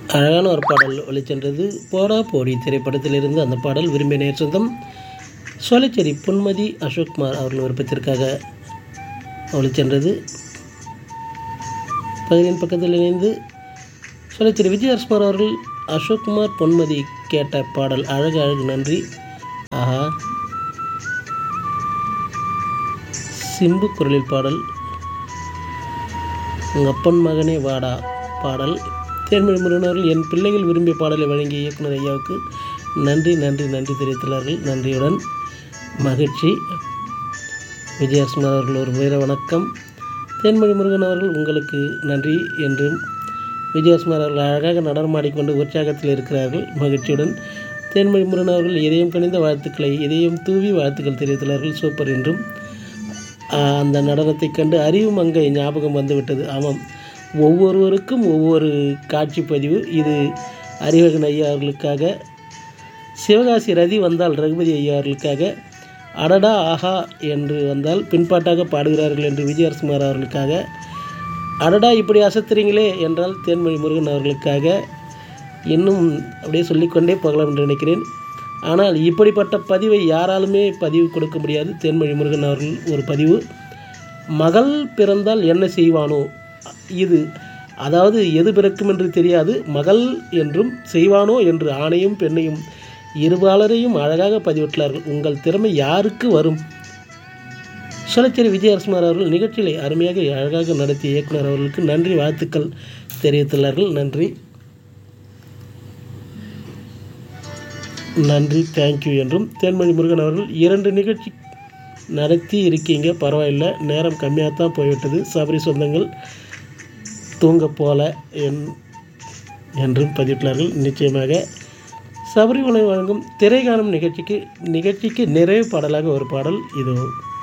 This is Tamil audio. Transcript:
அழகான ஒரு பாடல் ஒளிச்சென்றது போடா போடி திரைப்படத்திலிருந்து அந்த பாடல் விரும்பிய நேர் சொந்தம் சோலைச்சேரி புன்மதி அசோக்குமார் அவர்கள் விருப்பத்திற்காக ஒளிச்சென்றது பகுதியின் பக்கத்தில் இணைந்து சோலைச்சேரி விஜயரஸ்மார் அவர்கள் அசோக்குமார் பொன்மதி கேட்ட பாடல் அழகு அழகு நன்றி ஆஹா சிம்பு குரலில் பாடல் உங்கள் அப்பன் மகனே வாடா பாடல் தேன்மொழி முருகன் அவர்கள் என் பிள்ளைகள் விரும்பிய பாடலை வழங்கிய இயக்குனர் ஐயாவுக்கு நன்றி நன்றி நன்றி தெரிவித்துள்ளார்கள் நன்றியுடன் மகிழ்ச்சி விஜயரசுமன் அவர்கள் ஒரு வீர வணக்கம் தேன்மொழி முருகன் அவர்கள் உங்களுக்கு நன்றி என்றும் விஜயரசுமார் அவர்கள் அழகாக நடனமாடிக்கொண்டு உற்சாகத்தில் இருக்கிறார்கள் மகிழ்ச்சியுடன் தேன்மொழி முருகன் அவர்கள் இதயம் கணிந்த வாழ்த்துக்களை இதயம் தூவி வாழ்த்துக்கள் தெரிவித்துள்ளார்கள் சூப்பர் என்றும் ஆஹ், அந்த நடனத்தைக் கண்டு அறிவு மங்கை ஞாபகம் வந்துவிட்டது ஆமாம் ஒவ்வொருவருக்கும் ஒவ்வொரு காட்சி பதிவு இது அறிவகன் ஐயா அவர்களுக்காக சிவகாசி ரதி வந்தால் ரகுபதி ஐயா அவர்களுக்காக அடடா ஆஹா என்று வந்தால் பின்பாட்டாக பாடுகிறார்கள் என்று விஜயரசுமார் அவர்களுக்காக அடடா இப்படி அசத்துறீங்களே என்றால் தேன்மொழி முருகன் அவர்களுக்காக இன்னும் அப்படியே சொல்லிக்கொண்டே போகலாம் என்று நினைக்கிறேன் ஆனால் இப்படிப்பட்ட பதிவை யாராலுமே பதிவு கொடுக்க முடியாது தேன்மொழி முருகன் அவர்கள் ஒரு பதிவு மகள் பிறந்தால் என்ன செய்வானோ இது அதாவது எது பிறக்கும் என்று தெரியாது மகள் என்றும் செய்வானோ என்று ஆணையும் பெண்ணையும் இருபாலரையும் அழகாக பதிவிட்டுள்ளார்கள் உங்கள் திறமை யாருக்கு வரும் சுலச்சேரி விஜயரசுமார் அவர்கள் நிகழ்ச்சிகளை அருமையாக அழகாக நடத்திய இயக்குனர் அவர்களுக்கு நன்றி வாழ்த்துக்கள் தெரிவித்துள்ளார்கள் நன்றி நன்றி தேங்க்யூ என்றும் தேன்மொழி முருகன் அவர்கள் இரண்டு நிகழ்ச்சி நடத்தி இருக்கீங்க பரவாயில்லை நேரம் கம்மியாக தான் போய்விட்டது சபரி சொந்தங்கள் தூங்க போல என் என்றும் பதிவிட்டுள்ளார்கள் நிச்சயமாக சபரிமலை வழங்கும் திரைகாணும் நிகழ்ச்சிக்கு நிகழ்ச்சிக்கு நிறைவு பாடலாக ஒரு பாடல் இதோ